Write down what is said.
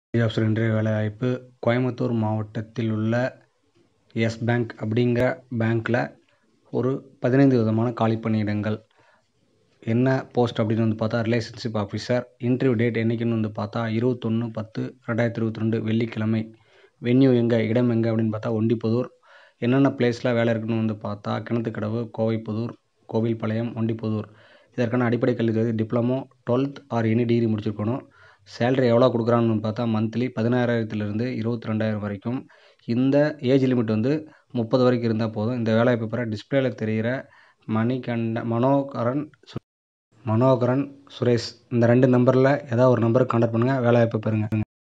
option இன்றைய வேலைவாய்ப்பு கோயம்புத்தூர் மாவட்டத்தில் உள்ள எஸ் பேங்க் அப்படிங்கிற பேங்க்கில் ஒரு பதினைந்து விதமான காலி பணியிடங்கள் என்ன போஸ்ட் அப்படின்னு வந்து பார்த்தா ரிலேஷன்ஷிப் ஆஃபீஸர் இன்டர்வியூ டேட் என்றைக்குன்னு வந்து பார்த்தா இருபத்தொன்று பத்து ரெண்டாயிரத்தி இருபத்தி ரெண்டு வெள்ளிக்கிழமை வென்யூ எங்கே இடம் எங்கே அப்படின்னு பார்த்தா ஒண்டிப்புதூர் என்னென்ன பிளேஸில் வேலை இருக்குன்னு வந்து பார்த்தா கிணத்துக்கடவு கோவைப்புதூர் கோவில்பாளையம் ஒண்டிப்புதூர் இதற்கான அடிப்படை கல்வி தகுதி diploma twelfth or any degree முடிச்சிருக்கணும் சேலரி எவ்வளோ கொடுக்குறாங்கன்னு பார்த்தா மந்த்லி பதினாறாயிரத்துலேருந்து இருபத்தி ரெண்டாயிரம் வரைக்கும் இந்த ஏஜ் லிமிட் வந்து முப்பது வரைக்கும் இருந்தால் போதும் இந்த வேலைவாய்ப்பு பெற டிஸ்பிளேல தெரிகிற மணிகண்ட மனோகரன் சு மனோகரன் சுரேஷ் இந்த ரெண்டு நம்பரில் ஏதாவது ஒரு நம்பருக்கு கான்டாக்ட் பண்ணுங்கள் வேலைவாய்ப்பு பெறுங்க